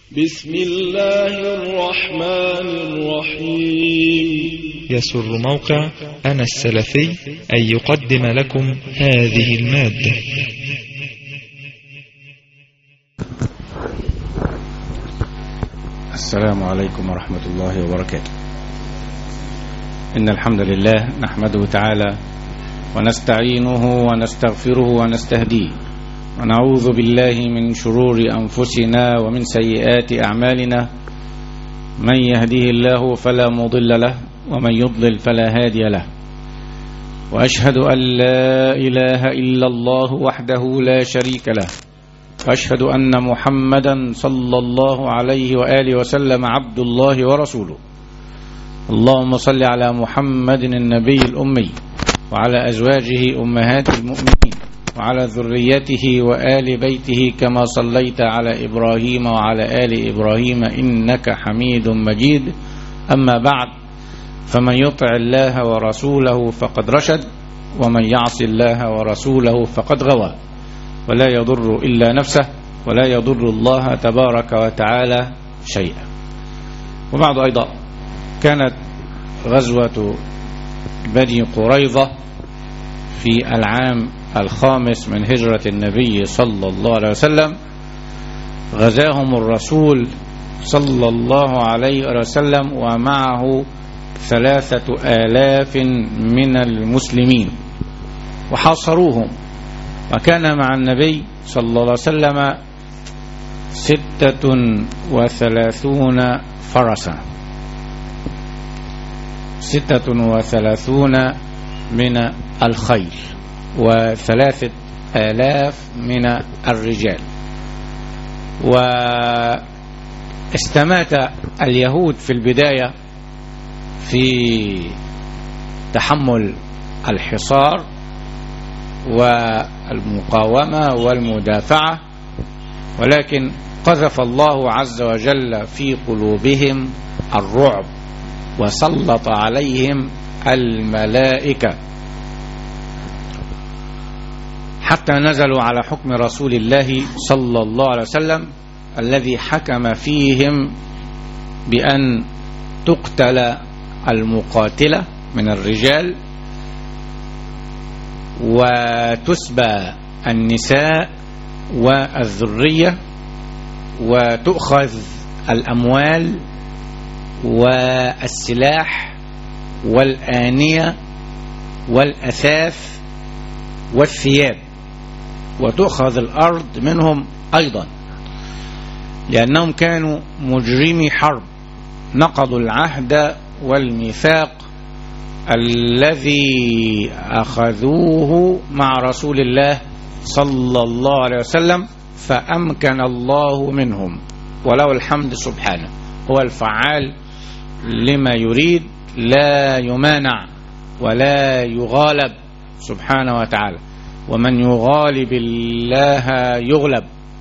بسم الله الرحمن الرحيم يسر موقع أنا السلفي أن يقدم لكم هذه المادة السلام عليكم ورحمة الله وبركاته إن الحمد لله نحمده تعالى ونستعينه ونستغفره ونستهديه ونعوذ بالله من شرور أنفسنا ومن سيئات أعمالنا من يهديه الله فلا مضل له ومن يضلل فلا هادي له وأشهد أن لا إله إلا الله وحده لا شريك له وأشهد أن محمدا صلى الله عليه وآله وسلم عبد الله ورسوله اللهم صل على محمد النبي الأمي وعلى أزواجه أمهات المؤمنين وعلى ذريته وآل بيته كما صليت على إبراهيم وعلى آل إبراهيم إنك حميد مجيد أما بعد فمن يطع الله ورسوله فقد رشد ومن يعص الله ورسوله فقد غوى ولا يضر إلا نفسه ولا يضر الله تبارك وتعالى شيئا وبعد أيضا كانت غزوة بني قريظة في العام الخامس من هجرة النبي صلى الله عليه وسلم غزاهم الرسول صلى الله عليه وسلم ومعه ثلاثة آلاف من المسلمين وحاصروهم وكان مع النبي صلى الله عليه وسلم ستة وثلاثون فرسا ستة وثلاثون من الخيل وثلاثة آلاف من الرجال واستمات اليهود في البداية في تحمل الحصار والمقاومة والمدافعة ولكن قذف الله عز وجل في قلوبهم الرعب وسلط عليهم الملائكة حتى نزلوا على حكم رسول الله صلى الله عليه وسلم الذي حكم فيهم بأن تقتل المقاتلة من الرجال وتسبى النساء والذرية وتؤخذ الأموال والسلاح والآنية والأثاث والثياب وتؤخذ الأرض منهم أيضا لأنهم كانوا مجرمي حرب نقضوا العهد والميثاق الذي أخذوه مع رسول الله صلى الله عليه وسلم فأمكن الله منهم ولو الحمد سبحانه هو الفعال لما يريد لا يمانع ولا يغالب سبحانه وتعالى ومن يغالب الله يغلب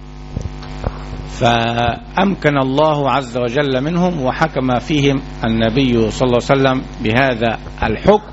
فأمكن الله عز وجل منهم وحكم فيهم النبي صلى الله عليه وسلم بهذا الحكم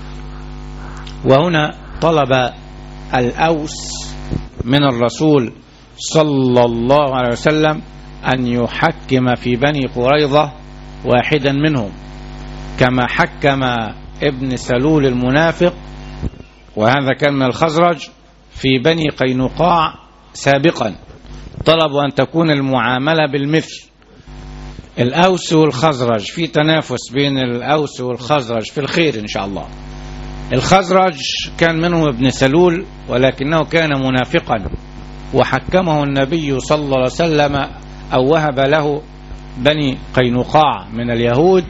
وهنا طلب الأوس من الرسول صلى الله عليه وسلم أن يحكم في بني قريظة واحدا منهم كما حكم ابن سلول المنافق وهذا كان من الخزرج في بني قينقاع سابقا طلبوا أن تكون المعاملة بالمثل الأوس والخزرج في تنافس بين الأوس والخزرج في الخير إن شاء الله الخزرج كان منهم ابن سلول ولكنه كان منافقا وحكمه النبي صلى الله عليه وسلم أو وهب له بني قينقاع من اليهود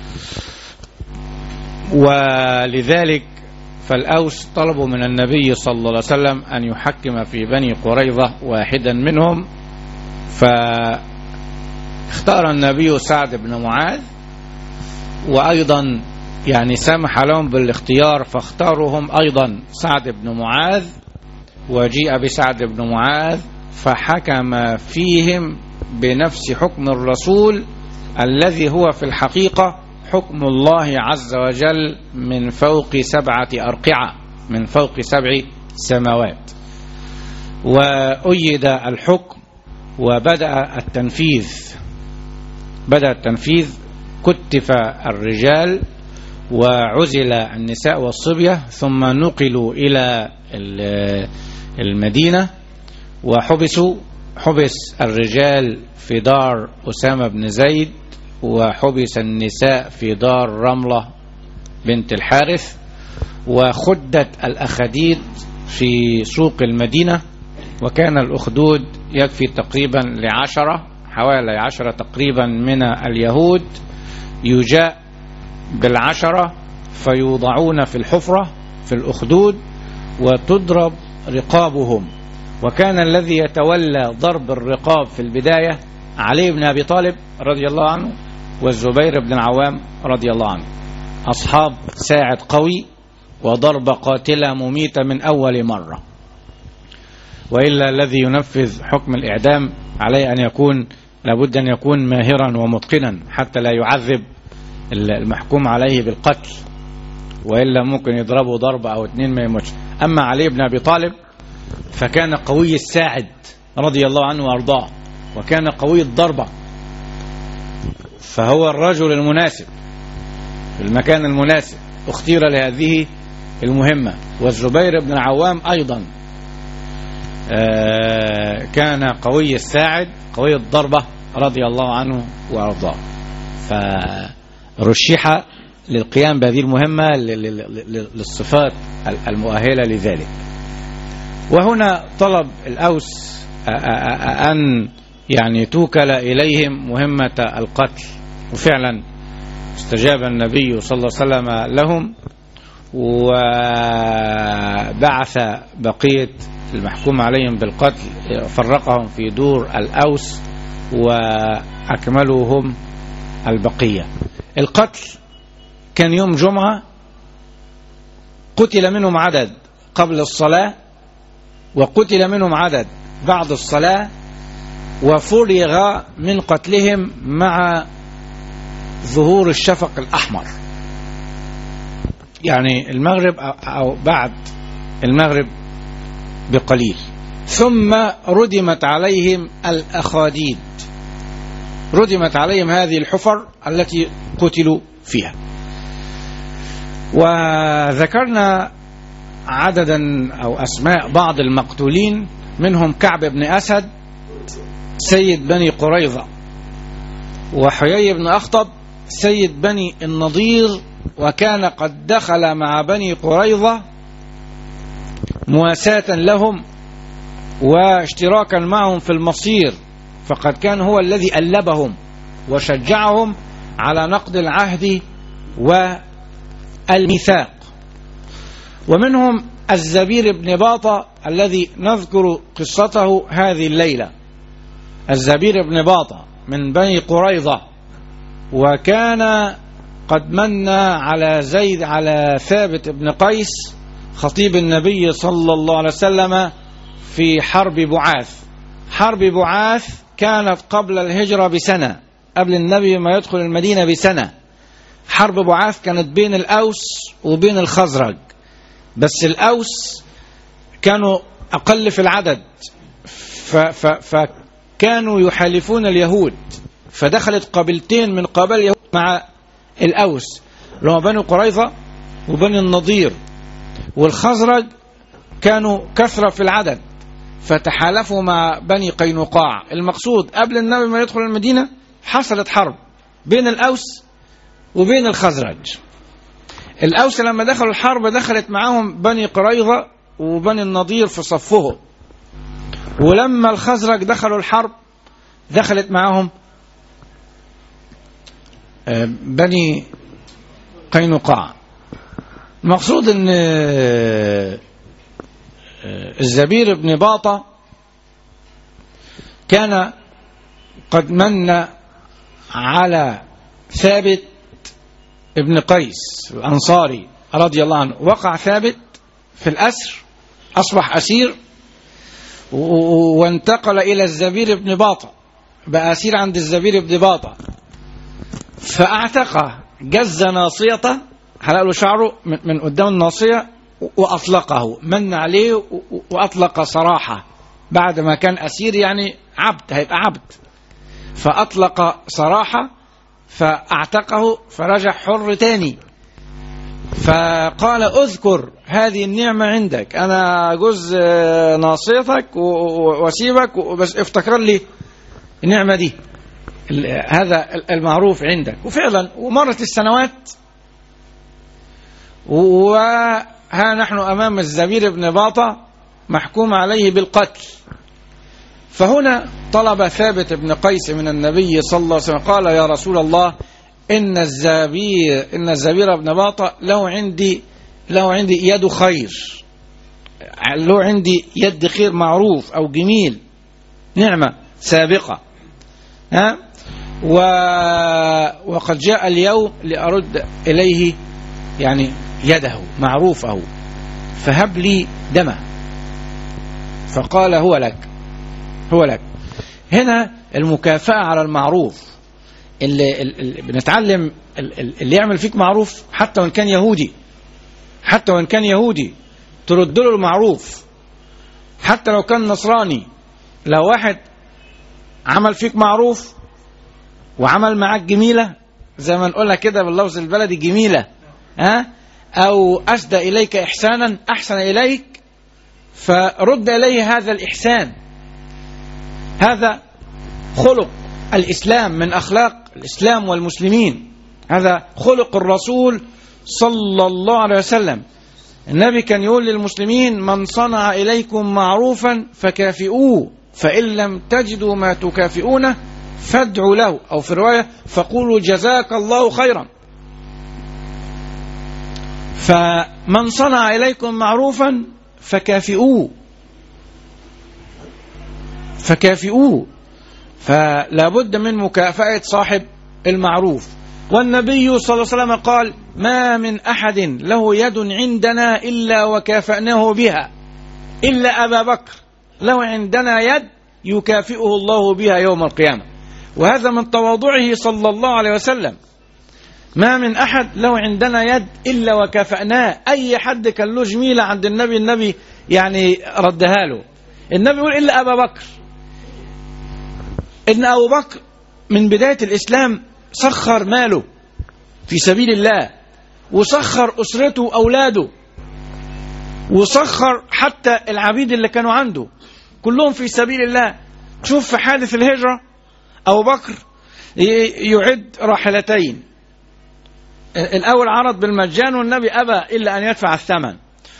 ولذلك فالأوس طلبوا من النبي صلى الله عليه وسلم أن يحكم في بني قريظة واحدا منهم فاختار النبي سعد بن معاذ وأيضا يعني سمح لهم بالاختيار فاختارهم أيضا سعد بن معاذ وجيء بسعد بن معاذ فحكم فيهم بنفس حكم الرسول الذي هو في الحقيقة حكم الله عز وجل من فوق سبعة أرقعة من فوق سبع سماوات وأيد الحكم وبدأ التنفيذ بدأ التنفيذ كتف الرجال وعزل النساء والصبية ثم نقلوا إلى المدينة وحبسوا حبس الرجال في دار أسامة بن زيد وحبس النساء في دار رملة بنت الحارث وخدت الأخديد في سوق المدينة وكان الأخدود يكفي تقريبا لعشرة حوالي عشرة تقريبا من اليهود يجاء بالعشرة فيوضعون في الحفرة في الأخدود وتضرب رقابهم وكان الذي يتولى ضرب الرقاب في البداية علي بن أبي طالب رضي الله عنه والزبير بن العوام رضي الله عنه أصحاب ساعد قوي وضرب قاتلة مميتة من أول مرة وإلا الذي ينفذ حكم الإعدام عليه أن يكون لابد أن يكون ماهرا ومتقنا حتى لا يعذب المحكوم عليه بالقتل وإلا ممكن يضربه ضربة أو اتنين ما يموتش أما علي بن أبي طالب فكان قوي الساعد رضي الله عنه وأرضاه وكان قوي الضربة فهو الرجل المناسب في المكان المناسب اختير لهذه المهمة والزبير بن العوام أيضا كان قوي الساعد قوي الضربة رضي الله عنه وأرضاه فرشح للقيام بهذه المهمة للصفات المؤهلة لذلك وهنا طلب الأوس أن يعني توكل إليهم مهمة القتل وفعلا استجاب النبي صلى الله عليه وسلم لهم وبعث بقية المحكوم عليهم بالقتل فرقهم في دور الأوس وأكملوا هم البقية القتل كان يوم جمعة قتل منهم عدد قبل الصلاة وقتل منهم عدد بعد الصلاة وفرغ من قتلهم مع ظهور الشفق الأحمر يعني المغرب أو بعد المغرب بقليل ثم ردمت عليهم الأخاديد ردمت عليهم هذه الحفر التي قتلوا فيها وذكرنا عددا أو أسماء بعض المقتولين منهم كعب بن أسد سيد بني قريظة وحيي بن أخطب سيد بني النضير وكان قد دخل مع بني قريظة مواساة لهم واشتراكا معهم في المصير فقد كان هو الذي ألبهم وشجعهم على نقض العهد والميثاق ومنهم الزبير بن باطة الذي نذكر قصته هذه الليلة الزبير بن باطة من بني قريظة وكان قد من على زيد على ثابت بن قيس خطيب النبي صلى الله عليه وسلم في حرب بعاث حرب بعاث كانت قبل الهجرة بسنة قبل النبي ما يدخل المدينة بسنة حرب بعاث كانت بين الأوس وبين الخزرج بس الأوس كانوا أقل في العدد فكانوا يحالفون اليهود فدخلت قبيلتين من قبائل اليهود مع الأوس اللي هم بني قريظة وبني النضير والخزرج كانوا كثرة في العدد فتحالفوا مع بني قينقاع المقصود قبل النبي ما يدخل المدينة حصلت حرب بين الأوس وبين الخزرج الأوس لما دخلوا الحرب دخلت معاهم بني قريظة وبني النضير في صفهم ولما الخزرج دخلوا الحرب دخلت معاهم بني قينقاع المقصود ان الزبير بن باطة كان قد من على ثابت ابن قيس الأنصاري رضي الله عنه وقع ثابت في الأسر أصبح أسير وانتقل إلى الزبير بن باطة بقى أسير عند الزبير بن باطة فأعتقه جز ناصيته حلق له شعره من قدام الناصية وأطلقه من عليه وأطلق صراحة بعد ما كان أسير يعني عبد هيبقى عبد فأطلق سراحة فأعتقه فرجع حر تاني فقال اذكر هذه النعمة عندك أنا جزء ناصيتك وأسيبك بس افتكر لي النعمة دي هذا المعروف عندك وفعلا ومرت السنوات وها نحن أمام الزبير بن باطة محكوم عليه بالقتل فهنا طلب ثابت بن قيس من النبي صلى الله عليه وسلم قال يا رسول الله إن الزبير إن الزبير بن باطة له عندي له عندي يد خير له عندي يد خير معروف أو جميل نعمة سابقة ها و وقد جاء اليوم لأرد إليه يعني يده معروفه فهب لي دمه فقال هو لك هو لك هنا المكافأة على المعروف اللي, اللي بنتعلم اللي يعمل فيك معروف حتى وإن كان يهودي حتى وإن كان يهودي ترد له المعروف حتى لو كان نصراني لو واحد عمل فيك معروف وعمل معاك جميلة زي ما نقولها كده باللفظ البلدي جميلة ها أو أسدى إليك إحسانا أحسن إليك فرد إليه هذا الإحسان هذا خلق الإسلام من أخلاق الإسلام والمسلمين هذا خلق الرسول صلى الله عليه وسلم النبي كان يقول للمسلمين من صنع إليكم معروفا فكافئوه فإن لم تجدوا ما تكافئونه فادعوا له أو في رواية فقولوا جزاك الله خيرا فمن صنع إليكم معروفا فكافئوه فكافئوه فلا بد من مكافأة صاحب المعروف والنبي صلى الله عليه وسلم قال ما من أحد له يد عندنا إلا وكافأناه بها إلا أبا بكر له عندنا يد يكافئه الله بها يوم القيامة وهذا من تواضعه صلى الله عليه وسلم ما من أحد له عندنا يد إلا وكافأناه أي حد كان له جميلة عند النبي النبي يعني ردها له النبي يقول إلا أبا بكر إن أبو بكر من بداية الإسلام سخر ماله في سبيل الله وسخر أسرته وأولاده وسخر حتى العبيد اللي كانوا عنده كلهم في سبيل الله شوف في حادث الهجرة أبو بكر يعد راحلتين الأول عرض بالمجان والنبي أبى إلا أن يدفع الثمن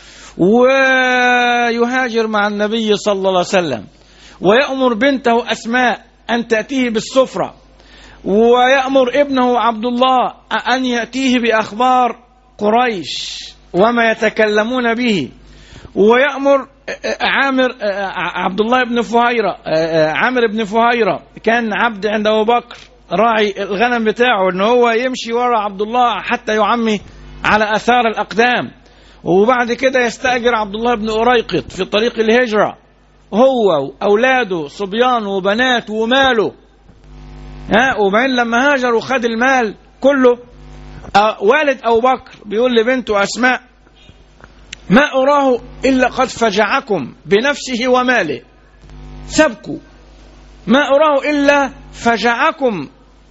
ويهاجر مع النبي صلى الله عليه وسلم ويأمر بنته أسماء أن تأتيه بالسفرة ويأمر ابنه عبد الله أن يأتيه بأخبار قريش وما يتكلمون به ويأمر عامر عبد الله بن فهيرة عامر بن فهيرة كان عبد عند أبو بكر راعي الغنم بتاعه ان هو يمشي ورا عبد الله حتى يعمي على اثار الاقدام وبعد كده يستاجر عبد الله بن أريقط في طريق الهجره هو واولاده صبيان وبنات وماله ها وبعدين لما هاجر وخد المال كله آه والد ابو بكر بيقول لبنته اسماء ما اراه الا قد فجعكم بنفسه وماله سبكوا ما اراه الا فجعكم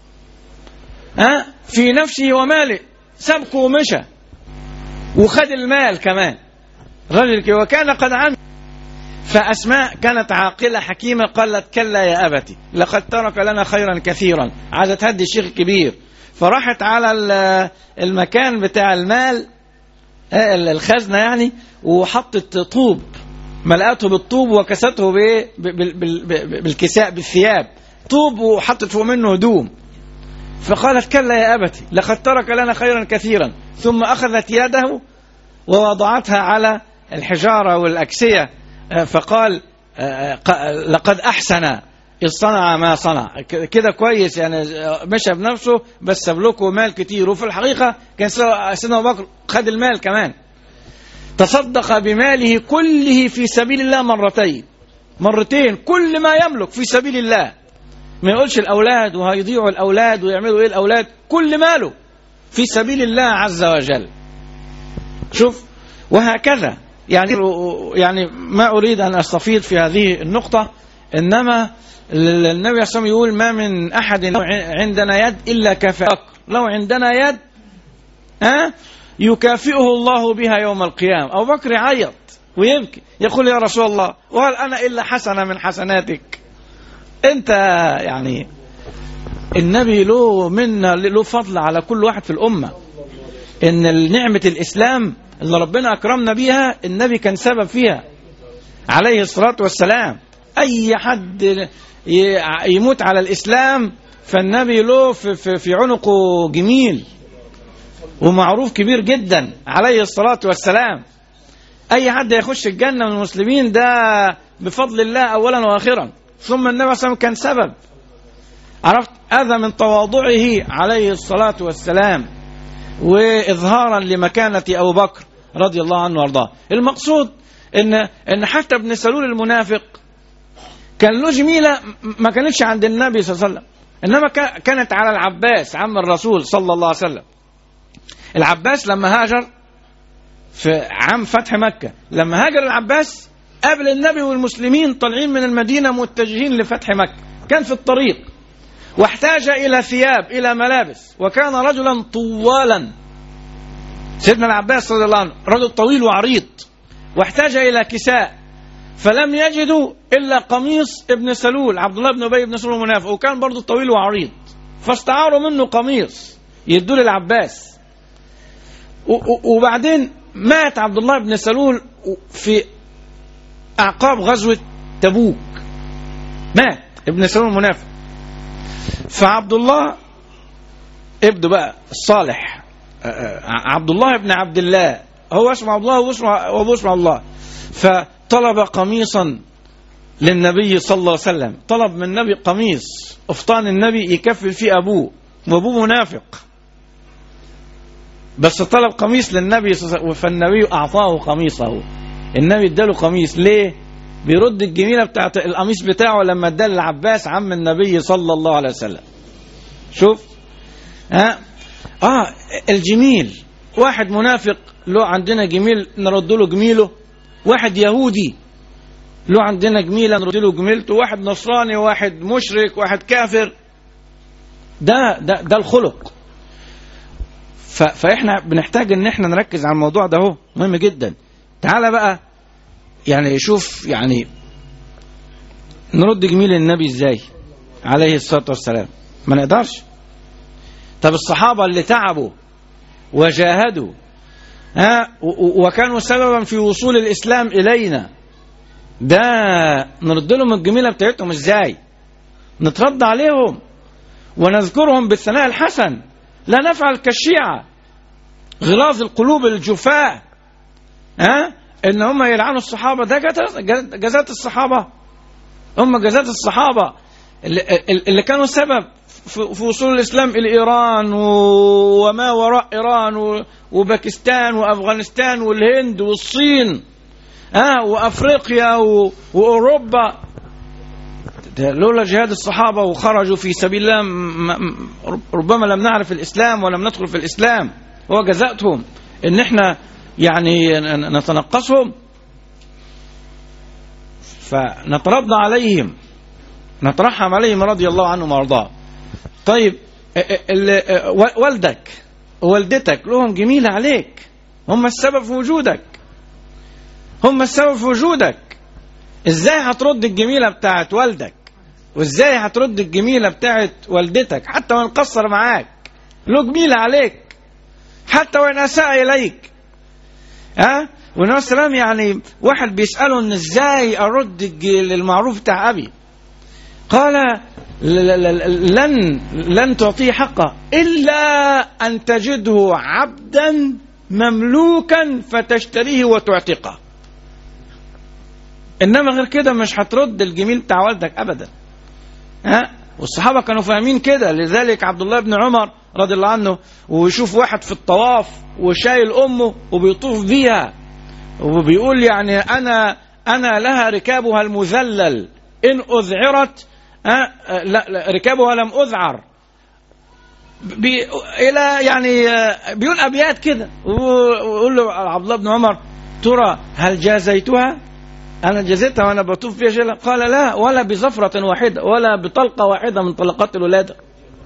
ها في نفسه وماله سبكه ومشى وخد المال كمان رجل وكان قد عمل فأسماء كانت عاقلة حكيمة قالت كلا يا أبتي لقد ترك لنا خيرا كثيرا عايزة تهدي الشيخ الكبير فراحت على المكان بتاع المال الخزنة يعني وحطت طوب ملأته بالطوب وكسته بايه بالكساء بالثياب طوب وحطت فوق منه هدوم فقالت كلا يا أبتي لقد ترك لنا خيرا كثيرا ثم أخذت يده ووضعتها على الحجارة والأكسية فقال لقد أحسن إذ صنع ما صنع كده كويس يعني مشى بنفسه بس ساب لكم مال كتير وفي الحقيقة كان سيدنا أبو بكر خد المال كمان تصدق بماله كله في سبيل الله مرتين مرتين كل ما يملك في سبيل الله ما يقولش الأولاد وهيضيعوا الأولاد ويعملوا إيه الأولاد كل ماله في سبيل الله عز وجل شوف وهكذا يعني يعني ما أريد أن أستفيض في هذه النقطة إنما ال- النبي صلى الله عليه وسلم يقول ما من أحد له ع- عندنا يد إلا كفاك لو عندنا يد ها يكافئه الله بها يوم القيامة أبو بكر يعيط ويبكي يقول يا رسول الله وهل أنا إلا حسنة من حسناتك أنت يعني النبي له منا له فضل على كل واحد في الأمة إن نعمة الإسلام اللي ربنا أكرمنا بيها النبي كان سبب فيها عليه الصلاة والسلام أي حد ي- يموت على الإسلام فالنبي له في, في, في عنقه جميل ومعروف كبير جدا عليه الصلاة والسلام أي حد يخش الجنة من المسلمين ده بفضل الله أولا وآخرا ثم النبي صلى الله عليه وسلم كان سبب عرفت هذا من تواضعه عليه الصلاة والسلام وإظهارا لمكانة أبو بكر رضي الله عنه وارضاه المقصود إن إن حتى ابن سلول المنافق كان له جميلة ما كانتش عند النبي صلى الله عليه وسلم إنما كا- كانت على العباس عم الرسول صلى الله عليه وسلم العباس لما هاجر في عام فتح مكة لما هاجر العباس قابل النبي والمسلمين طالعين من المدينة متجهين لفتح مكة كان في الطريق واحتاج إلى ثياب إلى ملابس وكان رجلا طوالا سيدنا العباس رضي الله عنه رجل طويل وعريض واحتاج إلى كساء فلم يجدوا إلا قميص ابن سلول عبد الله بن أبي بن سلول المنافق وكان برضه طويل وعريض فاستعاروا منه قميص يدوا للعباس و- و- وبعدين مات عبد الله بن سلول في أعقاب غزوة تبوك مات ابن سلول المنافق فعبد الله ابنه بقى الصالح آه، آه، عبد الله بن عبد الله هو اسمه عبد الله واسمه وابوه اسمه الله فطلب قميصا للنبي صلى الله عليه وسلم طلب من النبي قميص افطان النبي يكفل فيه ابوه وابوه منافق بس طلب قميص للنبي صلى الله عليه وسلم فالنبي اعطاه قميصه النبي اداله قميص ليه بيرد الجميله بتاعت القميص بتاعه لما اداه للعباس عم النبي صلى الله عليه وسلم شوف ها اه الجميل واحد منافق له عندنا جميل نرد له جميله واحد يهودي له عندنا جميله نرد له جميلته واحد نصراني واحد مشرك واحد كافر ده ده ده الخلق ف- فاحنا بنحتاج ان احنا نركز على الموضوع ده اهو مهم جدا تعالى بقى يعني شوف يعني نرد جميل النبي ازاي عليه الصلاه والسلام ما نقدرش طب الصحابه اللي تعبوا وجاهدوا ها و- و- وكانوا سببا في وصول الاسلام الينا ده نرد لهم الجميله بتاعتهم ازاي نترد عليهم ونذكرهم بالثناء الحسن لا نفعل كالشيعة غلاظ القلوب الجفاء ها ان هم يلعنوا الصحابة ده جزات- جزات الصحابة هم جزات الصحابة اللي, اللي كانوا سبب في في وصول الإسلام إلى إيران و- وما وراء إيران و- وباكستان وأفغانستان والهند والصين ها وأفريقيا و- وأوروبا ده لولا جهاد الصحابة وخرجوا في سبيل الله م- م- ربما لم نعرف الإسلام ولم ندخل في الإسلام هو جزاتهم إن إحنا يعني ن- نتنقصهم فنترضى عليهم نترحم عليهم رضي الله عنهم وارضاهم طيب ال- ال- و- والدك ووالدتك لهم جميلة عليك هم السبب في وجودك هم السبب في وجودك ازاي هترد الجميلة بتاعت والدك وازاي هترد الجميلة بتاعت والدتك حتى وان قصر معاك له جميلة عليك حتى وان اساء اليك ها والنبي صلى الله عليه وسلم يعني واحد بيسأله ان ازاي ارد الج- المعروف بتاع ابي قال ل- ل- ل- لن لن تعطيه حقه الا ان تجده عبدا مملوكا فتشتريه وتعتقه انما غير كده مش هترد الجميل بتاع والدك ابدا ها والصحابه كانوا فاهمين كده لذلك عبد الله بن عمر رضي الله عنه ويشوف واحد في الطواف وشايل امه وبيطوف بيها وبيقول يعني انا انا لها ركابها المذلل ان اذعرت ها لا, لا ركابها لم اذعر بي الى يعني آه، بيقول ابيات كده ويقول له عبد الله بن عمر ترى هل جازيتها انا جزيتها وانا بطوف فيها شيلة قال لا ولا بزفرة واحدة ولا بطلقة واحدة من طلقات الولادة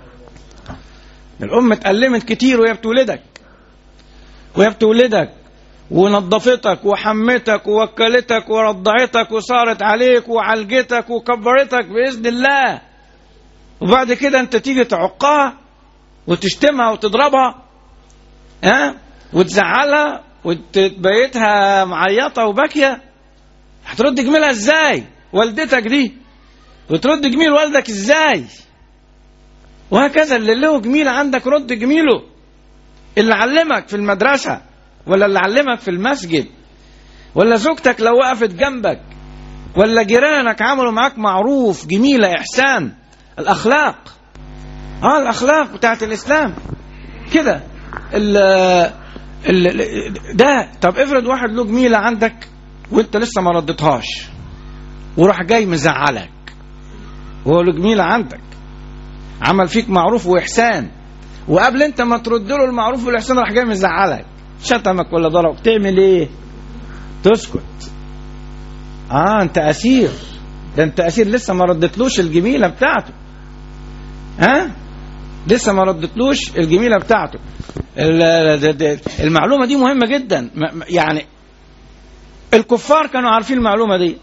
الام اتألمت كتير وهي بتولدك وهي بتولدك ونظفتك وحمتك ووكلتك ورضعتك وصارت عليك وعالجتك وكبرتك بإذن الله وبعد كده انت تيجي تعقها وتشتمها وتضربها ها وتزعلها وتبيتها معيطة وباكية هترد جميلها ازاي والدتك دي وترد جميل والدك ازاي وهكذا اللي له جميل عندك رد جميله اللي علمك في المدرسة ولا اللي علمك في المسجد ولا زوجتك لو وقفت جنبك ولا جيرانك عملوا معاك معروف جميلة إحسان الأخلاق اه الأخلاق بتاعت الإسلام كده ال ال ده طب افرض واحد له جميلة عندك وانت لسه ما ردتهاش وراح جاي مزعلك وهو له جميلة عندك عمل فيك معروف وإحسان وقبل انت ما ترد له المعروف والإحسان راح جاي مزعلك شتمك ولا ضربك تعمل ايه تسكت اه انت اسير ده انت اسير لسه ما ردتلوش الجميله بتاعته ها لسه ما ردتلوش الجميله بتاعته المعلومه دي مهمه جدا يعني الكفار كانوا عارفين المعلومه دي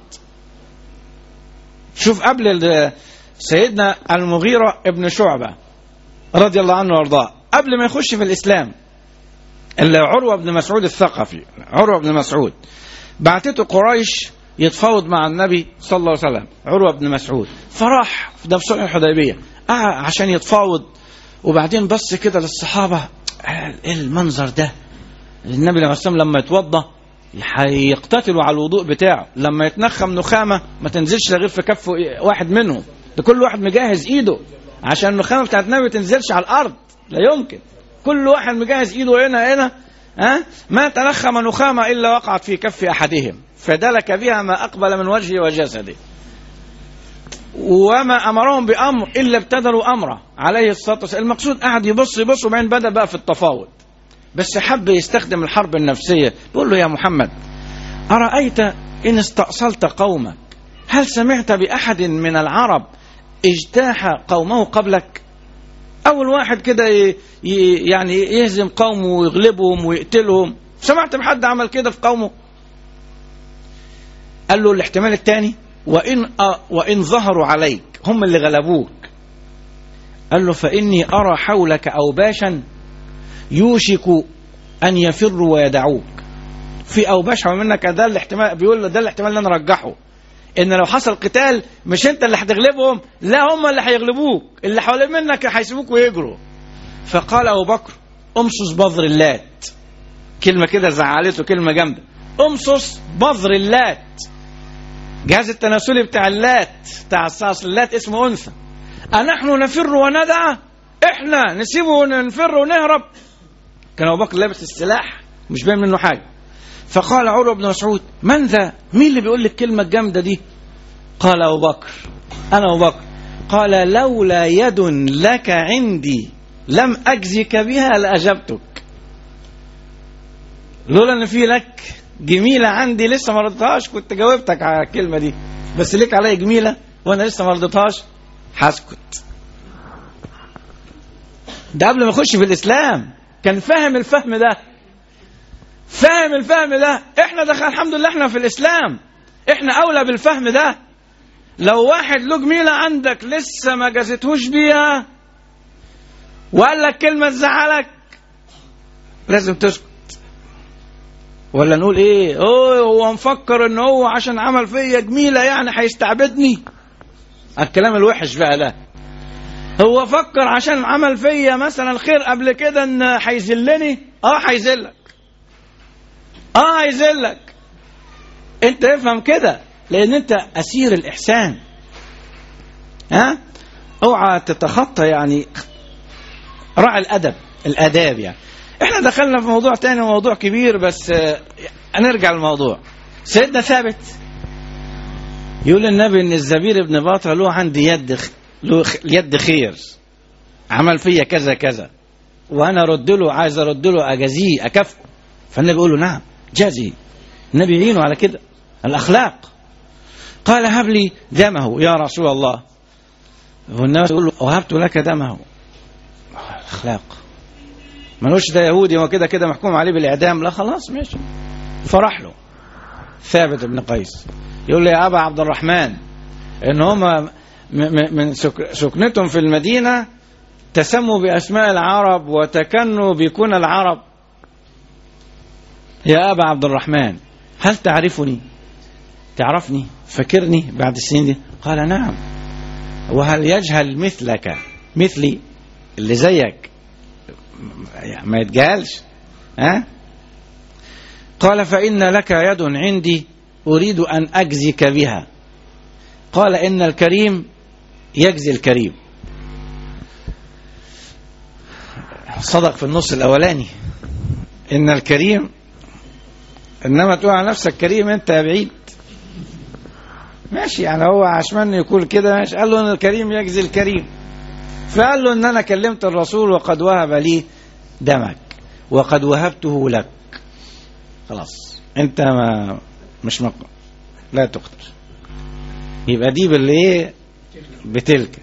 شوف قبل سيدنا المغيرة ابن شعبة رضي الله عنه وارضاه قبل ما يخش في الإسلام اللي عروة بن مسعود الثقفي عروة بن مسعود بعتته قريش يتفاوض مع النبي صلى الله عليه وسلم عروة بن مسعود فراح ده في صلح الحديبية عشان يتفاوض وبعدين بص كده للصحابة ايه المنظر ده النبي عليه الصلاة لما يتوضى هيقتتلوا على الوضوء بتاعه لما يتنخم نخامة ما تنزلش غير في كف واحد منهم ده كل واحد مجهز ايده عشان النخامة بتاعت النبي ما تنزلش على الأرض لا يمكن كل واحد مجهز ايده هنا هنا ها ما تنخم نخامة إلا وقعت في كف أحدهم فدلك بها ما أقبل من وجهه وجسده وما أمرهم بأمر إلا ابتدروا أمره عليه الصلاة والسلام المقصود قعد يبص يبص وبعدين بدأ بقى في التفاوض بس حب يستخدم الحرب النفسية بيقول له يا محمد أرأيت إن استأصلت قومك هل سمعت بأحد من العرب اجتاح قومه قبلك أول واحد كده يعني يهزم قومه ويغلبهم ويقتلهم سمعت بحد عمل كده في قومه قال له الاحتمال الثاني وإن أ... وإن ظهروا عليك هم اللي غلبوك قال له فإني أرى حولك أوباشا يوشك أن يفروا ويدعوك في أوباش منك ده الاحتمال بيقول له ده الاحتمال اللي أنا رجحه إن لو حصل قتال مش أنت اللي هتغلبهم لا هم اللي هيغلبوك اللي حوالين منك هيسيبوك ويجروا فقال أبو بكر أمصص بذر اللات كلمة كده زعلته كلمة جامدة أمصص بذر اللات جهاز التناسلي بتاع اللات بتاع الصاص اللات اسمه أنثى أنحن نفر وندع إحنا نسيبه ونفر ونهرب كان أبو بكر لابس السلاح مش باين منه حاجة فقال عروة بن مسعود من ذا مين اللي بيقول لك الكلمة الجامدة دي قال أبو بكر أنا أبو بكر قال لولا يد لك عندي لم أجزك بها لأجبتك لولا ان في لك جميله عندي لسه ما رضيتهاش كنت جاوبتك على الكلمه دي بس ليك عليا جميله وانا لسه ما رضيتهاش هسكت ده قبل ما يخش في الاسلام كان فاهم الفهم ده فاهم الفهم ده احنا دخل الحمد لله احنا في الاسلام احنا اولى بالفهم ده لو واحد له جميله عندك لسه ما جازتهوش بيها وقال لك كلمه تزعلك لازم تسكت ولا نقول ايه اوه هو مفكر ان هو عشان عمل فيا جميله يعني هيستعبدني الكلام الوحش بقى ده هو فكر عشان عمل فيا مثلا خير قبل كده ان هيذلني اه هيذلك اه هيذلك انت افهم كده لان انت اسير الاحسان ها اوعى تتخطى يعني راعي الادب الاداب يعني احنا دخلنا في موضوع تاني موضوع كبير بس آه، هنرجع للموضوع سيدنا ثابت يقول النبي ان الزبير ابن باطرة له عندي يد خ... له خ... يد خير عمل فيا كذا كذا وانا ارد له عايز ارد له اجازيه اكافئه فالنبي يقول له نعم جازي النبي يعينه على كده الاخلاق قال هب لي دمه يا رسول الله والناس يقول له وهبت لك دمه اخلاق ملوش ده يهودي وكده كده محكوم عليه بالاعدام لا خلاص ماشي فرح له ثابت بن قيس يقول لي يا ابا عبد الرحمن ان هم من سك- سكنتهم في المدينه تسموا باسماء العرب وتكنوا بكون العرب يا ابا عبد الرحمن هل تعرفني تعرفني فكرني بعد السنين دي قال نعم وهل يجهل مثلك مثلي اللي زيك م- ما يتجهلش ها قال فإن لك يد عندي أريد أن أجزك بها قال إن الكريم يجزي الكريم صدق في النص الأولاني إن الكريم إنما تقول على نفسك كريم أنت يا بعيد ماشي يعني هو عشان يقول كده ماشي قال له ان الكريم يجزي الكريم فقال له ان انا كلمت الرسول وقد وهب لي دمك وقد وهبته لك خلاص انت ما مش مق... لا تقتل يبقى دي بالايه بتلك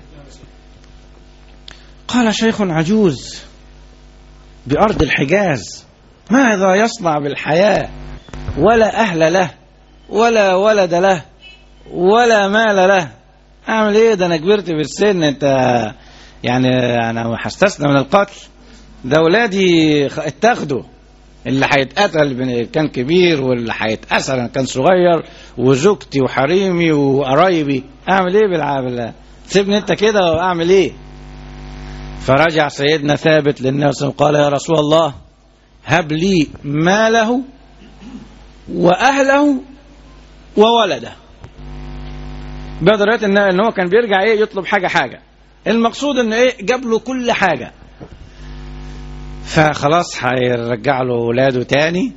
قال شيخ عجوز بأرض الحجاز ماذا يصنع بالحياة ولا أهل له ولا ولد له ولا مال له اعمل ايه ده انا كبرت في السن انت يعني انا هستثنى من القتل ده اولادي خ- اتاخدوا اللي هيتقتل بن- كان كبير واللي هيتأسر كان صغير وزوجتي وحريمي وقرايبي اعمل ايه بالعامل سيبني انت كده واعمل ايه فرجع سيدنا ثابت للنبي صلى الله عليه وسلم قال يا رسول الله هب لي ماله واهله وولده بدرت ان ان هو كان بيرجع ايه يطلب حاجه حاجه المقصود ان ايه جاب له كل حاجه فخلاص هيرجع له ولاده تاني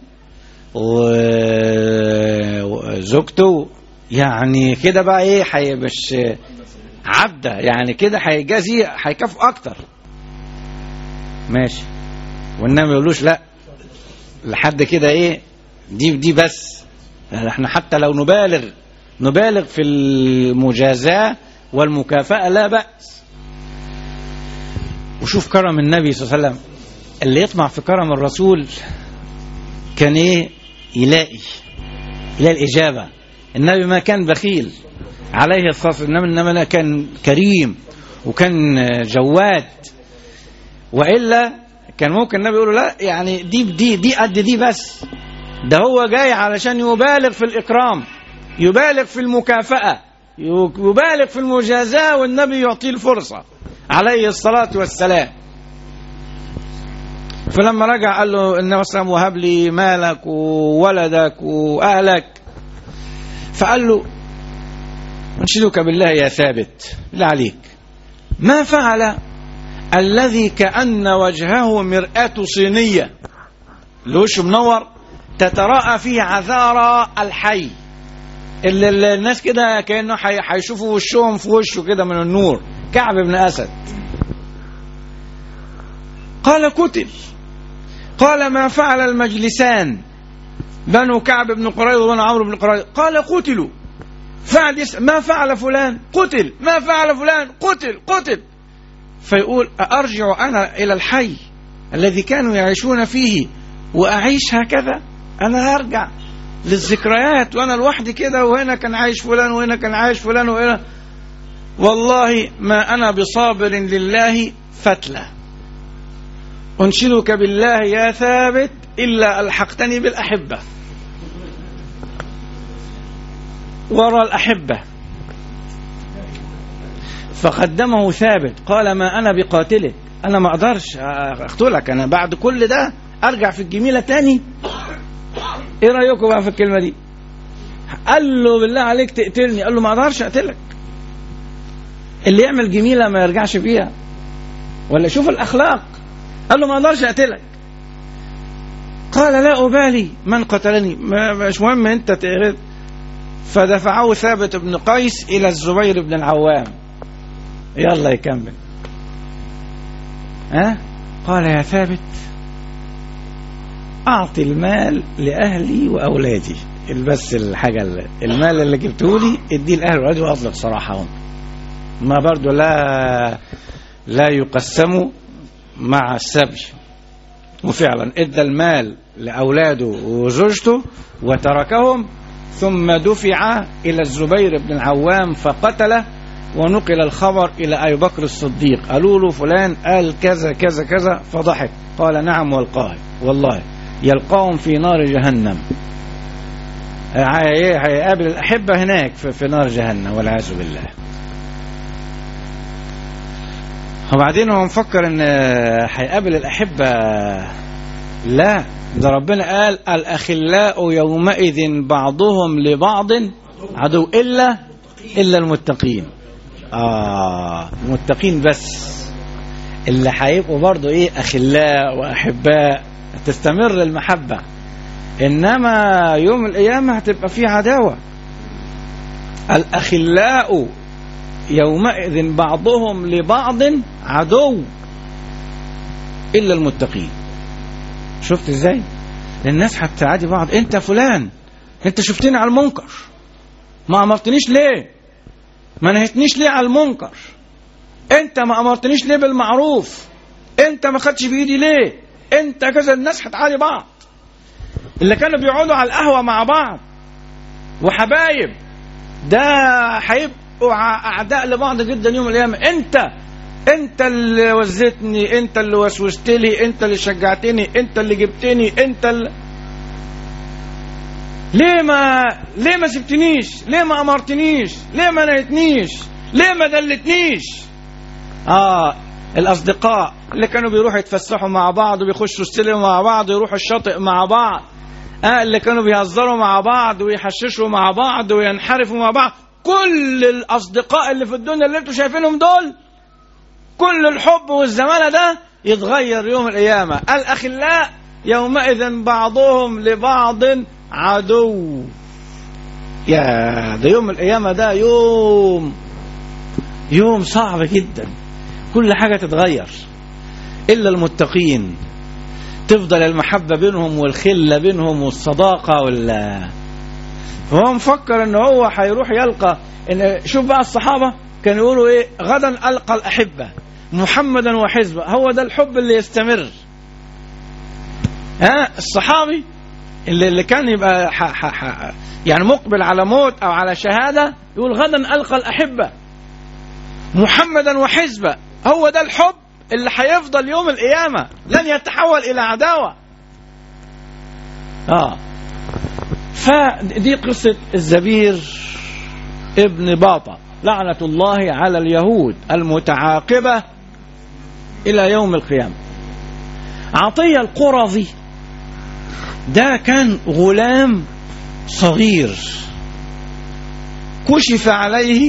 و- وزوجته يعني كده بقى ايه حي مش عبده يعني كده هيجازي هيكافئه اكتر ماشي والنبي ما يقولوش لا لحد كده ايه دي دي بس يعني احنا حتى لو نبالغ نبالغ في المجازاة والمكافأة لا بأس وشوف كرم النبي صلى الله عليه وسلم اللي يطمع في كرم الرسول كان ايه يلاقي يلاقي الإجابة النبي ما كان بخيل عليه الصلاة والسلام إنما إنما كان كريم وكان جواد وإلا كان ممكن النبي يقول له لا يعني دي دي دي قد دي بس ده هو جاي علشان يبالغ في الإكرام يبالغ في المكافأة يبالغ في المجازاة والنبي يعطيه الفرصة عليه الصلاة والسلام فلما رجع قال له النبي صلى الله عليه وسلم وهب لي مالك وولدك وأهلك فقال له أنشدك بالله يا ثابت بالله عليك ما فعل الذي كأن وجهه مرآة صينية اللي وشه منور تتراءى فيه عذارى الحي اللي اللي الناس كده كانه حي- هيشوفوا وشهم في وشه كده من النور كعب بن اسد قال قتل قال ما فعل المجلسان بنو كعب بن قريظ وبنو عمرو بن قريظ قال قتلوا فعل يسأل ما فعل فلان قتل ما فعل فلان قتل قتل فيقول أرجع أنا إلى الحي الذي كانوا يعيشون فيه وأعيش هكذا أنا هرجع للذكريات وأنا لوحدي كده وهنا كان عايش فلان وهنا كان عايش فلان وهنا والله ما أنا بصابر لله فتلة أنشدك بالله يا ثابت إلا ألحقتني بالأحبة ورى الأحبة فقدمه ثابت قال ما أنا بقاتلك أنا ما أقدرش أقتلك أنا بعد كل ده أرجع في الجميلة تاني إيه رأيكم بقى في الكلمة دي قال له بالله عليك تقتلني قال له ما أقدرش أقتلك اللي يعمل جميلة ما يرجعش فيها ولا شوف الأخلاق قال له ما أقدرش أقتلك قال لا أبالي من قتلني ما- مش مهم أنت تقتل فدفعه ثابت بن قيس إلى الزبير بن العوام يلا يكمل ها قال يا ثابت أعطي المال لأهلي وأولادي بس الحاجة اللي المال اللي جبته لي اديه لأهل الولاد وأطلق سراحهم ما برضو لا لا يقسم مع السبي وفعلا ادى المال لأولاده وزوجته وتركهم ثم دفع إلى الزبير بن العوام فقتله ونقل الخبر إلى أبي بكر الصديق قالوا له فلان قال كذا كذا كذا فضحك قال نعم والله والله يلقاهم في نار جهنم هي- هيقابل الأحبة هناك في, في نار جهنم والعياذ بالله وبعدين هو مفكر ان هيقابل الأحبة لا ده ربنا قال الأخلاء يومئذ بعضهم لبعض عدو إلا إلا المتقين آه المتقين بس اللي هيبقوا برضو إيه أخلاء وأحباء تستمر المحبة إنما يوم القيامة هتبقى فيه عداوة الأخلاء يومئذ بعضهم لبعض عدو إلا المتقين شفت ازاي الناس هتعادي بعض انت فلان انت شفتني على المنكر ما امرتنيش ليه ما نهيتنيش ليه على المنكر انت ما امرتنيش ليه بالمعروف انت ما خدتش بايدي ليه انت كذا الناس هتعادي بعض اللي كانوا بيقعدوا على القهوه مع بعض وحبايب ده هيبقوا ع- اعداء لبعض جدا يوم القيامه انت انت اللي وزتني انت اللي وسوست لي انت اللي شجعتني انت اللي جبتني انت اللي ليه ما ليه ما سبتنيش ليه ما امرتنيش ليه ما نهيتنيش ليه ما دلتنيش اه الاصدقاء اللي كانوا بيروحوا يتفسحوا مع بعض وبيخشوا السينما مع بعض ويروحوا الشاطئ مع بعض آه اللي كانوا بيهزروا مع بعض ويحششوا مع بعض وينحرفوا مع بعض كل الاصدقاء اللي في الدنيا اللي انتوا شايفينهم دول كل الحب والزمالة ده يتغير يوم القيامة الأخلاء يومئذ بعضهم لبعض عدو يا ده يوم القيامة ده يوم يوم صعب جدا كل حاجة تتغير إلا المتقين تفضل المحبة بينهم والخلة بينهم والصداقة وال فهو مفكر ان هو هيروح يلقى ان شوف بقى الصحابة كانوا يقولوا ايه غدا ألقى الأحبة محمدا وحزبه هو ده الحب اللي يستمر ها الصحابي اللي, اللي كان يبقى ح ح ح يعني مقبل على موت او على شهاده يقول غدا القى الاحبه محمدا وحزبه هو ده الحب اللي هيفضل يوم القيامه لن يتحول الى عداوه اه فدي قصه الزبير ابن باطا لعنه الله على اليهود المتعاقبه الى يوم القيامه عطيه القرظي ده كان غلام صغير كشف عليه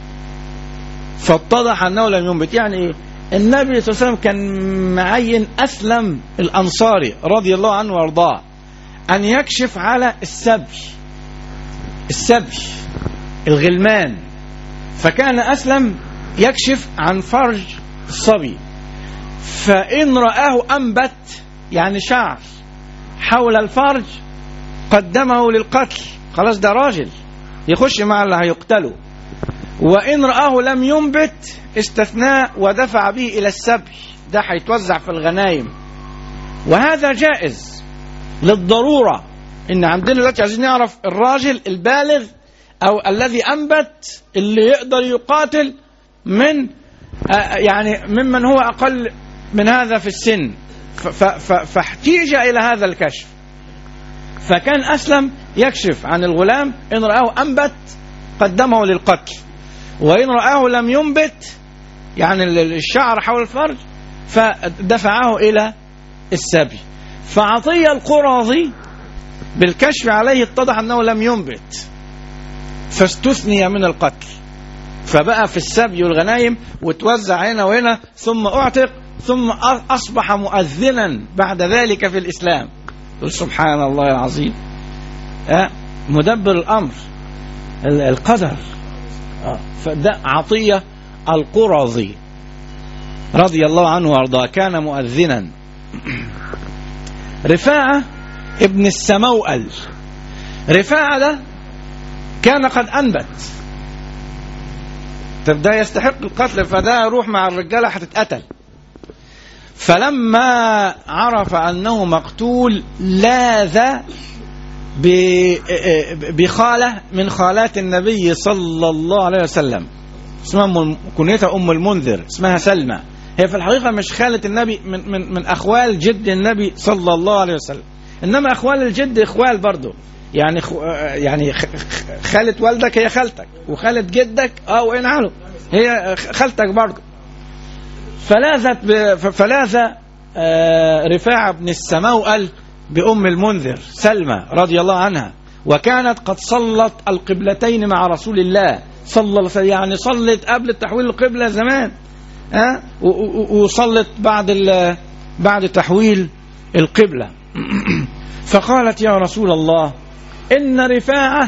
فاتضح انه لم ينبت يعني ايه النبي صلى الله عليه وسلم كان معين اسلم الانصاري رضي الله عنه وارضاه ان يكشف على السبي السبي الغلمان فكان اسلم يكشف عن فرج الصبي فان راه انبت يعني شعر حول الفرج قدمه للقتل خلاص ده راجل يخش مع اللي هيقتله وإن رآه لم ينبت استثناء ودفع به إلى السبي ده هيتوزع في الغنايم وهذا جائز للضرورة إن عندنا دلوقتي عايزين نعرف الراجل البالغ أو الذي أنبت اللي يقدر يقاتل من آه، يعني ممن هو أقل من هذا في السن ف- ف- ف- فاحتيج إلى هذا الكشف فكان أسلم يكشف عن الغلام إن رآه أنبت قدمه للقتل وإن رآه لم ينبت يعني ال- الشعر حول الفرج فدفعه إلى السبي فعطية القرظي بالكشف عليه اتضح أنه لم ينبت فاستثني من القتل فبقى في السبي والغنايم وتوزع هنا وهنا ثم اعتق ثم أ- اصبح مؤذنا بعد ذلك في الاسلام قل سبحان الله العظيم أه مدبر الامر ال- القدر أه فده عطيه القرظي رضي الله عنه وارضاه كان مؤذنا رفاعه ابن السموأل رفاعة ده كان قد أنبت طب ده يستحق القتل فده يروح مع الرجالة هتتقتل فلما عرف أنه مقتول لاذ ب- بخالة من خالات النبي صلى الله عليه وسلم اسمها أم- كنيتها أم المنذر اسمها سلمى هي في الحقيقة مش خالة النبي من, من, من أخوال جد النبي صلى الله عليه وسلم إنما أخوال الجد إخوال برضه يعني خو يعني خ- خ- خالة والدك هي خالتك وخالة جدك اه وين عاله هي خالتك برضه فلاذت ب- ف- فلاذ آه، رفاعة بن السموأل بأم المنذر سلمى رضي الله عنها وكانت قد صلت القبلتين مع رسول الله صلى الله عليه وسلم يعني صلت قبل تحويل القبلة زمان ها و- و- وصلت بعد ال- بعد تحويل القبلة فقالت يا رسول الله إن رفاعة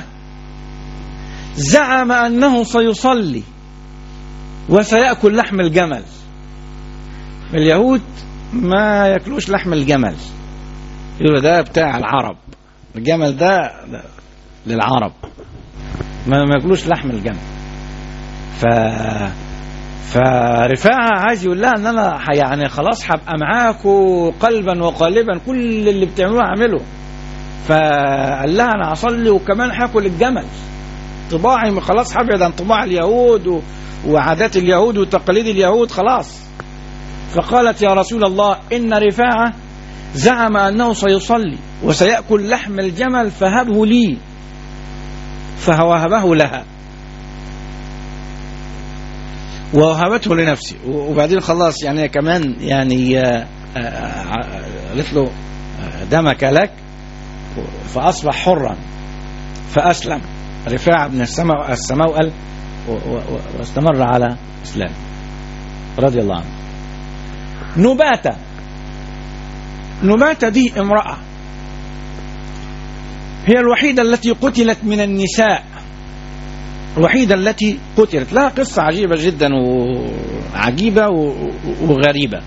زعم أنه سيصلي وسيأكل لحم الجمل اليهود ما ياكلوش لحم الجمل يقولوا ده بتاع العرب الجمل ده ده للعرب ما ما ياكلوش لحم الجمل ف فرفاعة عايز يقول لها ان انا ح- يعني خلاص هبقى معاكوا قلبا وقالبا كل اللي بتعملوه اعمله فقال لها انا هصلي وكمان هاكل الجمل طباعي خلاص هبعد عن طباع اليهود و... وعادات اليهود وتقاليد اليهود خلاص فقالت يا رسول الله إن رفاعة زعم أنه سيصلي وسيأكل لحم الجمل فهبه لي فوهبه لها ووهبته لنفسي وبعدين خلاص يعني هي كمان يعني آه، آه، آه، قالت له آه، دمك لك فأصبح حرا فأسلم رفاعة بن السماء السماوأل و- و- و- واستمر على إسلام رضي الله عنه نباتة نباتة دي امرأة هي الوحيدة التي قتلت من النساء الوحيدة التي قتلت لها قصة عجيبة جدا وعجيبة و- وغريبة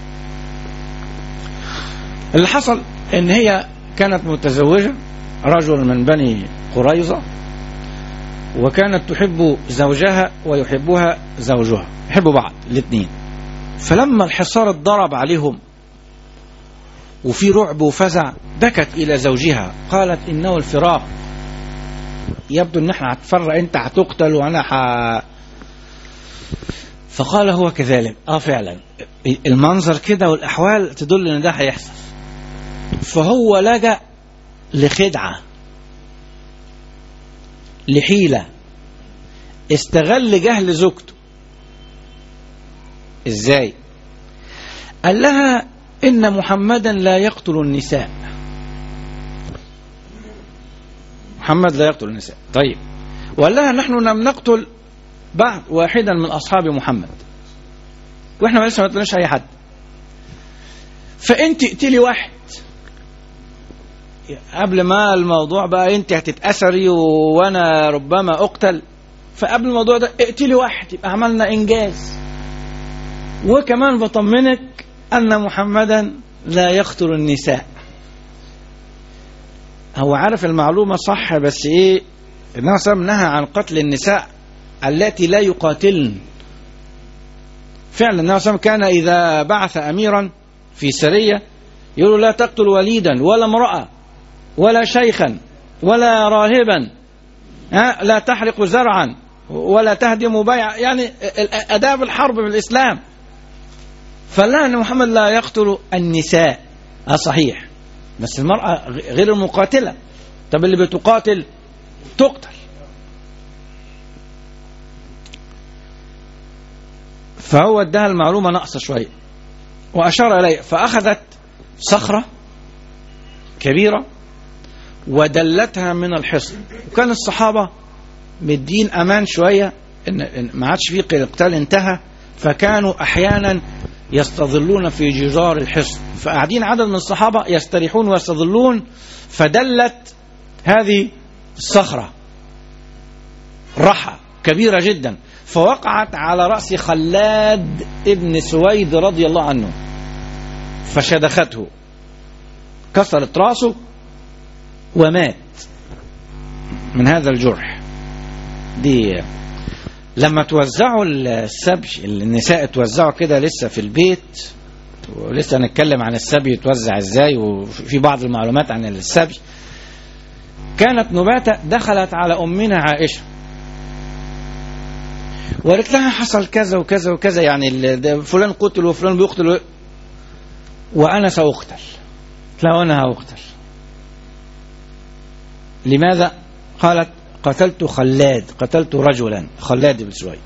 اللي حصل ان هي كانت متزوجة رجل من بني قريظة وكانت تحب زوجها ويحبها زوجها يحبوا بعض الاثنين فلما الحصار اتضرب عليهم وفي رعب وفزع بكت الى زوجها قالت انه الفراق يبدو ان احنا هتفرق انت هتقتل وانا ح... فقال هو كذلك اه فعلا المنظر كده والاحوال تدل ان ده هيحصل فهو لجأ لخدعه لحيله استغل جهل زوجته ازاي قال لها ان محمدا لا يقتل النساء محمد لا يقتل النساء طيب وقال لها نحن لم نقتل بعد واحدا من اصحاب محمد واحنا لسه ما قتلناش اي حد فانت اقتلي واحد قبل ما الموضوع بقى انت هتتأثري وانا ربما اقتل فقبل الموضوع ده اقتلي واحد يبقى عملنا انجاز وكمان بطمنك ان محمدا لا يقتل النساء هو عارف المعلومة صح بس ايه النبي صلى الله عليه وسلم نهى عن قتل النساء التي لا يقاتلن فعلا النبي صلى الله عليه وسلم كان إذا بعث أميرا في سرية يقول لا تقتل وليدا ولا امرأة ولا شيخا ولا راهبا ها لا تحرق زرعا ولا تهدم بيع يعني آداب الحرب بالإسلام فلا أن محمد لا يقتل النساء اه صحيح بس المرأة غير المقاتلة طب اللي بتقاتل تقتل فهو اداها المعلومة ناقصة شوية وأشار إليه فأخذت صخرة كبيرة ودلتها من الحصن وكان الصحابة مدين أمان شوية إن إن ما عادش فيه قتال انتهى فكانوا أحيانا يستظلون في جدار الحصن فقاعدين عدد من الصحابة يستريحون ويستظلون فدلت هذه الصخرة رحى كبيرة جدا فوقعت على رأس خلاد ابن سويد رضي الله عنه فشدخته كسرت راسه ومات من هذا الجرح دي لما توزعوا السبي النساء توزعوا كده لسه في البيت ولسه هنتكلم عن السبي يتوزع ازاي وفي بعض المعلومات عن السبي كانت نباتة دخلت على أمنا عائشة وقالت لها حصل كذا وكذا وكذا يعني ال- ده فلان قتل وفلان بيقتل وأنا سأقتل لا وأنا هأقتل لماذا؟ قالت قتلت خلاد قتلت رجلا خلاد بن سويد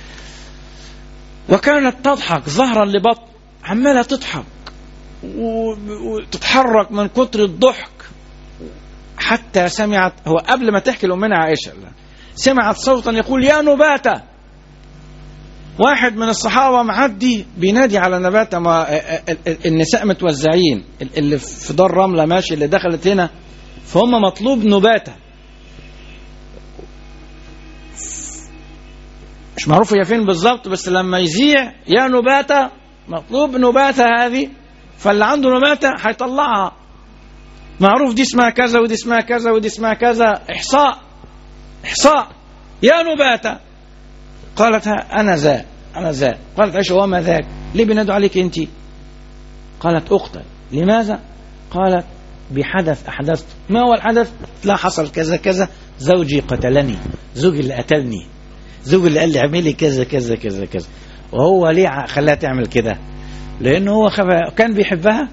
وكانت تضحك ظهرا لبطن عمالة تضحك و- وتتحرك من كتر الضحك حتى سمعت هو قبل ما تحكي لأمنا عائشة لا. سمعت صوتا يقول يا نباتة واحد من الصحابة معدي بينادي على نباتة ما ال- ال- النساء متوزعين ال- اللي في دار رملة ماشي اللي دخلت هنا فهم مطلوب نباتة مش معروف هي فين بالظبط بس لما يذيع يا نباتة مطلوب نباتة هذه فاللي عنده نباتة هيطلعها معروف دي اسمها كذا ودي اسمها كذا ودي اسمها كذا إحصاء إحصاء يا نباتة قالت ها أنا ذا أنا ذا قالت عائشة وما ذاك ليه بينادوا عليك أنت قالت أقتل لماذا قالت بحدث أحدثت ما هو الحدث لا حصل كذا كذا زوجي قتلني زوجي اللي قتلني زوجي اللي قال لي اعملي كذا كذا كذا كذا وهو ليه ع- خلاها تعمل كده لأنه هو خف... كان بيحبها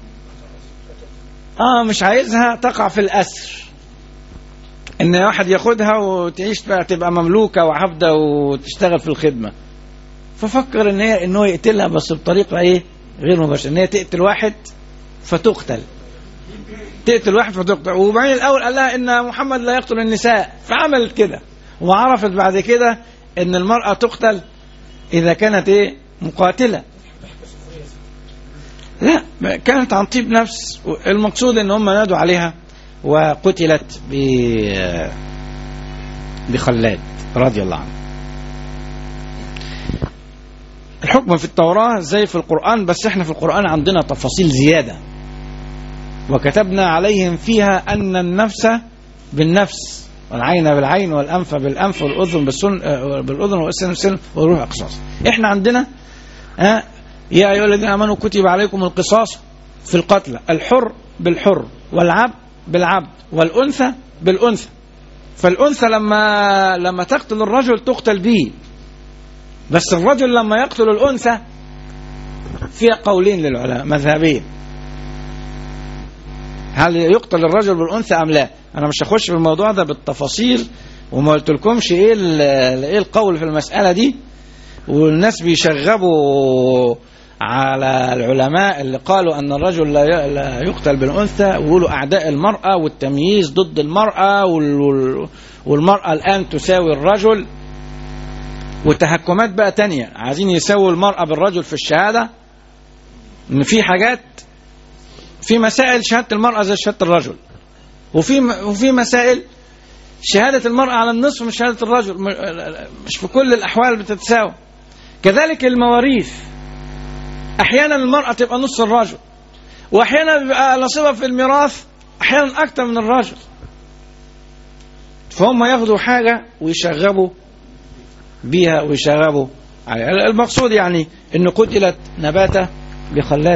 اه مش عايزها تقع في الأسر ان واحد ياخدها وتعيش بقى تبقى مملوكة وعبدة وتشتغل في الخدمة ففكر ان هي ان هو يقتلها بس بطريقة ايه غير مباشرة ان هي تقتل واحد فتقتل تقتل واحد فتقتل وبعدين الاول قال لها ان محمد لا يقتل النساء فعملت كده وعرفت بعد كده ان المرأة تقتل اذا كانت ايه مقاتلة لا كانت عن طيب نفس المقصود ان هم نادوا عليها وقتلت ب بخلاد رضي الله عنه الحكم في التوراة زي في القرآن بس احنا في القرآن عندنا تفاصيل زيادة وكتبنا عليهم فيها أن النفس بالنفس والعين بالعين والأنف بالأنف والأذن بالسن آه، بالأذن والسن بالسن والروح قصاص احنا عندنا آه، يا أيها الذين آمنوا كتب عليكم القصاص في القتلى الحر بالحر والعبد بالعبد والأنثى بالأنثى فالأنثى لما لما تقتل الرجل تقتل به بس الرجل لما يقتل الأنثى فيها قولين للعلماء مذهبين هل يقتل الرجل بالأنثى أم لا أنا مش هخش في الموضوع ده بالتفاصيل وما قلت لكمش إيه ال- إيه القول في المسألة دي والناس بيشغبوا على العلماء اللي قالوا أن الرجل لا ي- لا يقتل بالأنثى ويقولوا أعداء المرأة والتمييز ضد المرأة وال- وال- والمرأة الآن تساوي الرجل وتهكمات بقى تانية عايزين يساووا المرأة بالرجل في الشهادة إن في حاجات في مسائل شهادة المرأة زي شهادة الرجل وفي وفي مسائل شهادة المرأة على النصف من شهادة الرجل م- مش في كل الأحوال بتتساوى كذلك المواريث أحيانا المرأة تبقى نص الرجل وأحيانا بيبقى نصيبها في الميراث أحيانا أكتر من الرجل فهم ياخدوا حاجة ويشغبوا بيها ويشغبوا عليها المقصود يعني أن قتلت نباتة بخلاد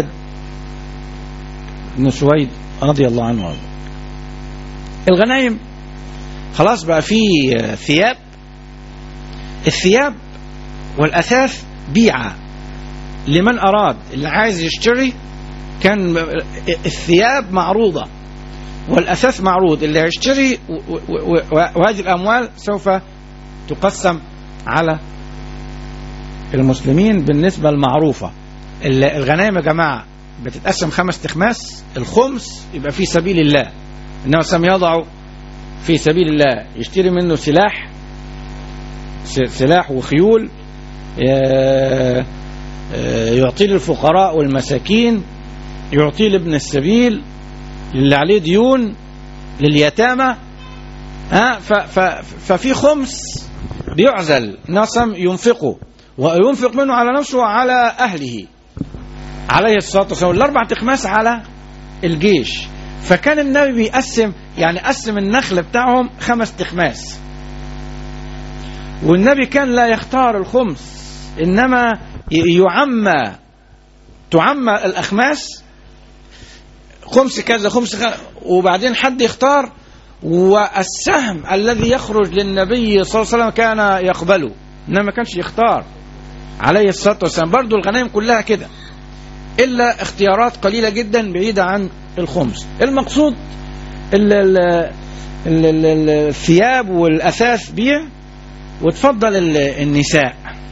بن سويد رضي الله عنه وارضاه الغنايم خلاص بقى في ثياب الثياب والأثاث بيعة لمن أراد اللي عايز يشتري كان الثياب معروضة والأثاث معروض اللي هيشتري و- و- و- وهذه الأموال سوف تقسم على المسلمين بالنسبة المعروفة ال- الغنائم يا جماعة بتتقسم خمس تخماس الخمس يبقى في سبيل الله إنما سم يضع في سبيل الله يشتري منه سلاح س- سلاح وخيول ي- يعطيه للفقراء والمساكين يعطيه لابن السبيل للي عليه ديون لليتامى ها ف- ف- ففي خمس بيعزل نصم ينفقه وينفق منه على نفسه وعلى أهله عليه الصلاة والسلام الأربع تخماس على الجيش فكان النبي بيقسم يعني قسم النخل بتاعهم خمس تخماس والنبي كان لا يختار الخمس إنما ي- يعمى تعمى الأخماس خمس كذا خمس كذا وبعدين حد يختار والسهم الذي يخرج للنبي صلى الله عليه وسلم كان يقبله إنما ما كانش يختار عليه الصلاة والسلام برضو الغنائم كلها كده إلا اختيارات قليلة جدا بعيدة عن الخمس المقصود ال- ال- ال- ال- ال- الثياب والأثاث بيع وتفضل ال- النساء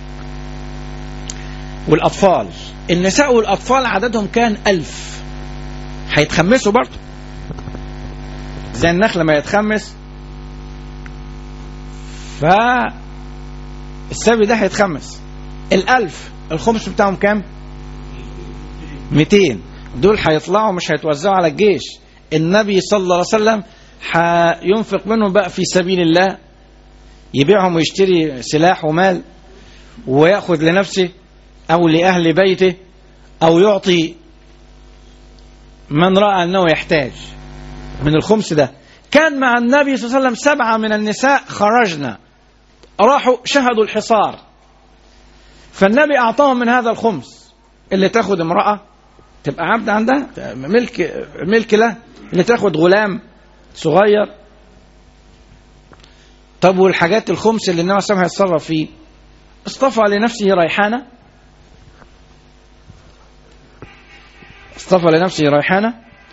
والأطفال النساء والأطفال عددهم كان ألف هيتخمسوا برضه زي النخل ما يتخمس فالسبي ده هيتخمس الألف الخمس بتاعهم كام 200 دول هيطلعوا مش هيتوزعوا على الجيش النبي صلى الله عليه وسلم هينفق منهم بقى في سبيل الله يبيعهم ويشتري سلاح ومال ويأخذ لنفسه أو لأهل بيته أو يعطي من رأى أنه يحتاج من الخمس ده كان مع النبي صلى الله عليه وسلم سبعة من النساء خرجنا راحوا شهدوا الحصار فالنبي أعطاهم من هذا الخمس اللي تاخد امرأة تبقى عبد عندها ملك ملك له اللي تاخد غلام صغير طب والحاجات الخمس اللي النبي صلى الله عليه وسلم هيتصرف فيه اصطفى لنفسه ريحانة اصطفى لنفسه ريحانة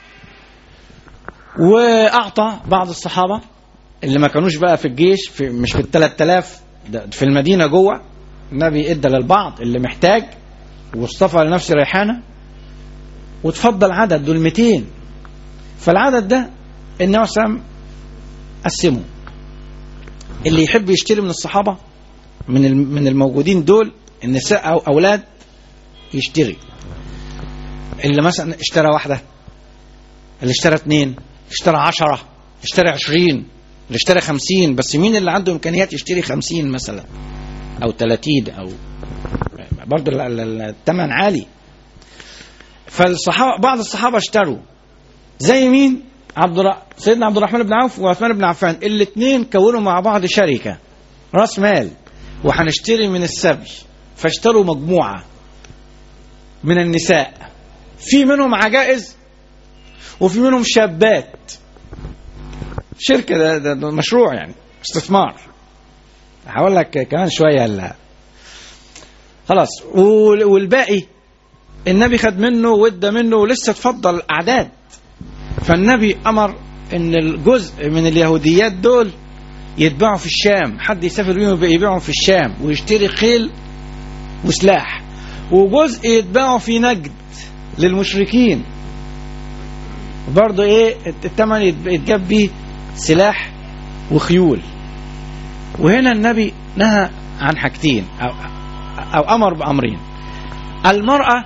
وأعطى بعض الصحابة اللي ما كانوش بقى في الجيش في مش في الثلاث آلاف ده في المدينة جوه النبي ادى للبعض اللي محتاج واصطفى لنفسه ريحانة وتفضل عدد دول 200 فالعدد ده النبي صلى الله عليه وسلم قسمه اللي يحب يشتري من الصحابة من الم- من الموجودين دول النساء أو أولاد يشتري اللي مثلا اشترى واحدة اللي اشترى اثنين اشترى عشرة اشترى عشرين اللي اشترى خمسين بس مين اللي عنده إمكانيات يشتري خمسين مثلا أو تلاتين أو برضه ال- ال- الثمن عالي فالصحابة بعض الصحابة اشتروا زي مين عبد الر... سيدنا عبد الرحمن بن عوف وعثمان بن عفان الاثنين كونوا مع بعض شركة راس مال وهنشتري من السبي فاشتروا مجموعة من النساء في منهم عجائز وفي منهم شابات شركة ده, ده, ده مشروع يعني استثمار هقول لك كمان شوية لا خلاص وال- والباقي النبي خد منه وادى منه ولسه تفضل اعداد فالنبي امر ان الجزء من اليهوديات دول يتباعوا في الشام حد يسافر بيهم يبيعهم في الشام ويشتري خيل وسلاح وجزء يتباعوا في نجد للمشركين برضه ايه الثمن يت- يتجاب بيه سلاح وخيول وهنا النبي نهى عن حاجتين او او امر بامرين المراه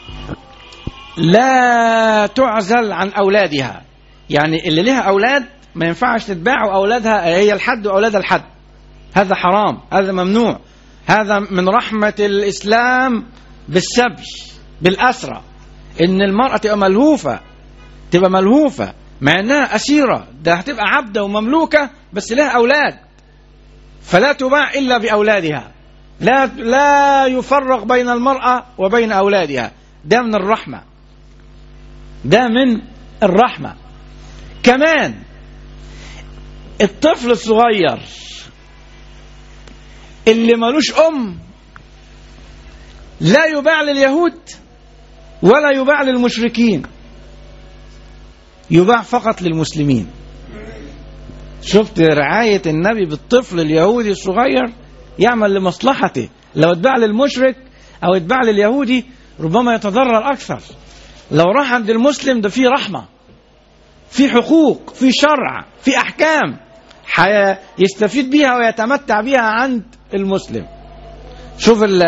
لا تعزل عن اولادها يعني اللي لها اولاد ما ينفعش تتباع واولادها هي الحد واولادها الحد هذا حرام هذا ممنوع هذا من رحمه الاسلام بالسبي بالاسرى ان المراه تبقى ملهوفه تبقى ملهوفه مع انها اسيره ده هتبقى عبده ومملوكه بس لها اولاد فلا تباع الا باولادها لا لا يفرق بين المراه وبين اولادها ده من الرحمه ده من الرحمه كمان الطفل الصغير اللي ملوش ام لا يباع لليهود ولا يباع للمشركين يباع فقط للمسلمين شفت رعاية النبي بالطفل اليهودي الصغير يعمل لمصلحته لو اتباع للمشرك أو اتباع لليهودي ربما يتضرر أكثر لو راح عند المسلم ده فيه رحمة في حقوق في شرع في أحكام حي- يستفيد بيها ويتمتع بيها عند المسلم شوف ال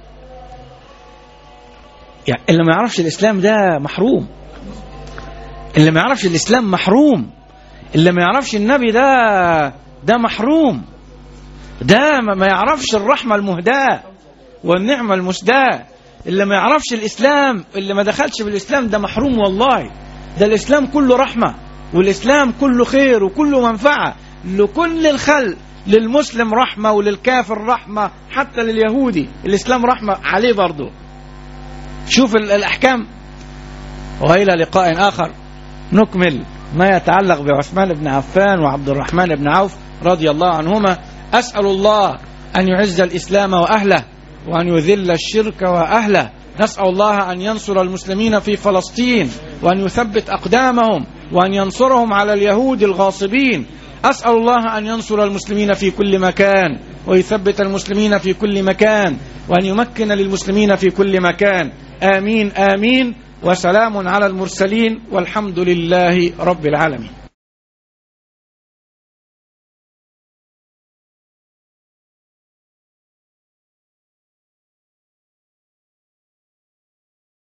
يعني اللي ما يعرفش الإسلام ده محروم اللي ما يعرفش الإسلام محروم اللي ما يعرفش النبي ده ده محروم ده ما ما يعرفش الرحمة المهداة والنعمة المسداة اللي ما يعرفش الإسلام اللي ما دخلش بالإسلام ده محروم والله ده الإسلام كله رحمة والإسلام كله خير وكله منفعة لكل الخلق للمسلم رحمة وللكافر رحمة حتى لليهودي الإسلام رحمة عليه برضه شوف ال- الأحكام وإلى لقاء آخر نكمل ما يتعلق بعثمان بن عفان وعبد الرحمن بن عوف رضي الله عنهما أسأل الله أن يعز الإسلام وأهله وأن يذل الشرك وأهله نسأل الله أن ينصر المسلمين في فلسطين وأن يثبت أقدامهم وأن ينصرهم على اليهود الغاصبين أسأل الله أن ينصر المسلمين في كل مكان ويثبت المسلمين في كل مكان وأن يمكن للمسلمين في كل مكان آمين آمين وسلام على المرسلين والحمد لله رب العالمين